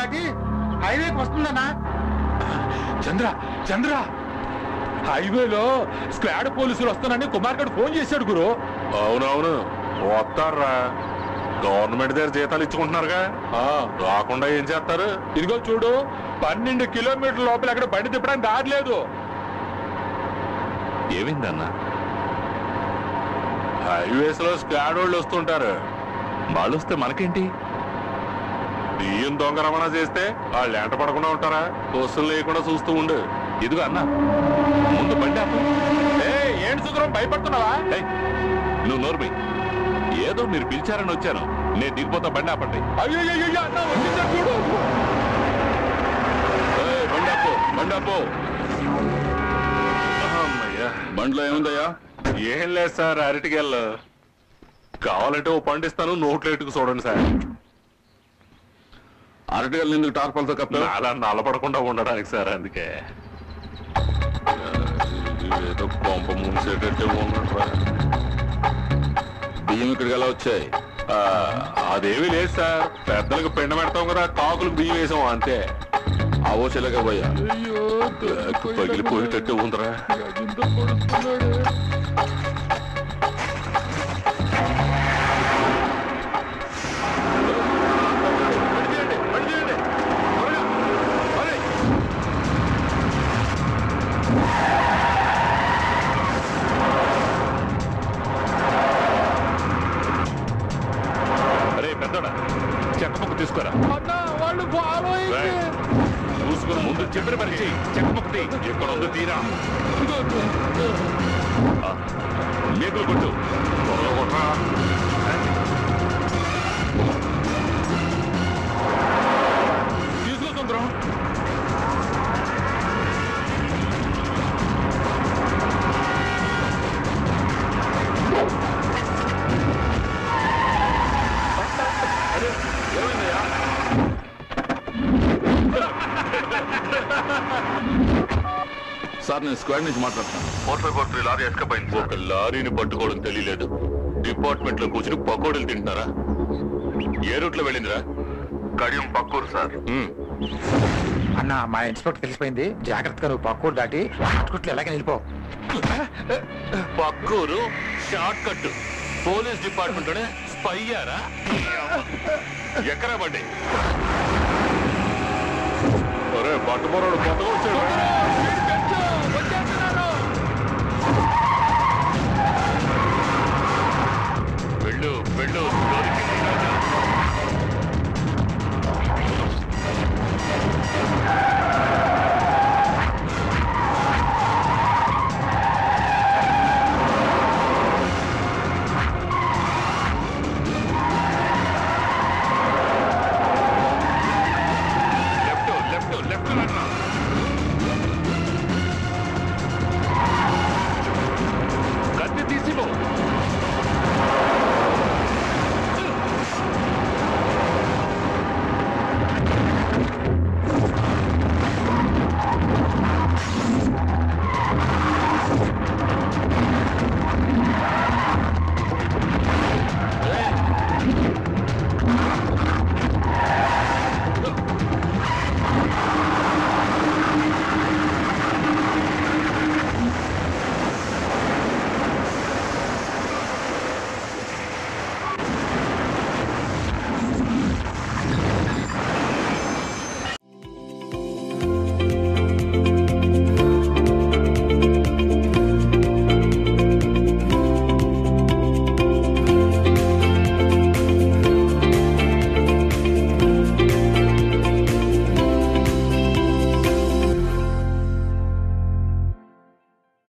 దాటి హైవేకి వస్తుందన్నా చంద్ర చంద్ర హైవేలో స్క్వాడ్ పోలీసులు వస్తానని కుమార్ గారు ఫోన్ చేశాడు గురు అవునవును వస్తారా గవర్నమెంట్ దగ్గర జీతాలు ఇచ్చుకుంటున్నారుగా ఆ, రాకుండా ఏం చేస్తారు ఇదిగో చూడు పన్నెండు కిలోమీటర్ల లోపల అక్కడ బండి తిప్పడానికి దారి లేదు ఏమైందన్న హైవేస్ లో స్క్వాడ్ వాళ్ళు వస్తుంటారు వాళ్ళు వస్తే మనకేంటి బియ్యం దొంగ రవాణా చేస్తే వాళ్ళు ఎంట పడకుండా ఉంటారా బస్సులు లేకుండా చూస్తూ ఉండు ఇదిగో అన్న ముందు బండి ఆపు. ఏయ్, ఏంటి సుందరం భయపడుతున్నావా ఏయ్, నువ్వు నోర్మి ఏదో మీరు పిలిచారని వచ్చాను నేను దిగిపోతా బండి ఆపండి అయ్యో అయ్యో, అయ్యో, అన్న వచ్చిందా చూడు ఏయ్, బండి ఆపు, బండి ఆపు. అమ్మయ్యా. బండ్లో ఏముందయ్యా ఏం లేదు సార్ అరటికెళ్ళు కావాలంటే ఓ పండిస్తాను నోట్లో ఎట్టుకు చూడండి సార్ అరటిగల్ని ఎందుకు టార్పల్తో కప్పావు అలా నలపడకుండా ఉండడానికి సార్ అందుకే ఏదో కొంప ముంచేటట్టే ఉన్నట్రా బియ్యం ఇక్కడికి ఎలా వచ్చాయి ఆ, అదేమీ లేదు సార్ పెద్దలకు పెండ పెడతాం కదా కాకులకు బియ్యం వేసాం అంతే ఆ ఓచెలకే పోయా అయ్యో పగిలిపోయేటట్టు ఉందిరా ఇంత పొడుస్తున్నాడే. బండి తీయండి, బండి తీయండి. త్వరగా, త్వరగా. అరే పెద్దోడా చెక్క ముక్క తీసుకురా అన్నా వాళ్ళు ఫాలో రేయ్, చూసుకుని ముందు చెప్పిన పని చెయ్యి చెక్క ముక్క తీ ఇక్కడ ఉంది తీరా ఆ, మేకులు కొట్టు త్వరగా కొట్టరా తీసుకో సుందరం సార్ నేను స్క్వాడ్ నుంచి మాట్లాడుతాను ఒక లారీని పట్టుకోవడం తెలియలేదు డిపార్ట్మెంట్ లో కూర్చుని పకోడీలు తింటున్నారా ఏ రూట్ లో వెళ్ళిందిరా కడియం పక్కూరు సార్ అన్న మా ఇన్స్పెక్టర్ తెలిసిపోయింది జాగ్రత్తగా నువ్వు పక్కూరు దాటి అటుకుట్లు ఎలాగే వెళ్ళిపో పక్కూరు షార్ట్ కట్ పోలీస్ డిపార్ట్మెంట్ లోనే స్పయ్యారా ఎక్కరా బండి అరే పట్టుబోరాడు కొత్తగా వచ్చాడు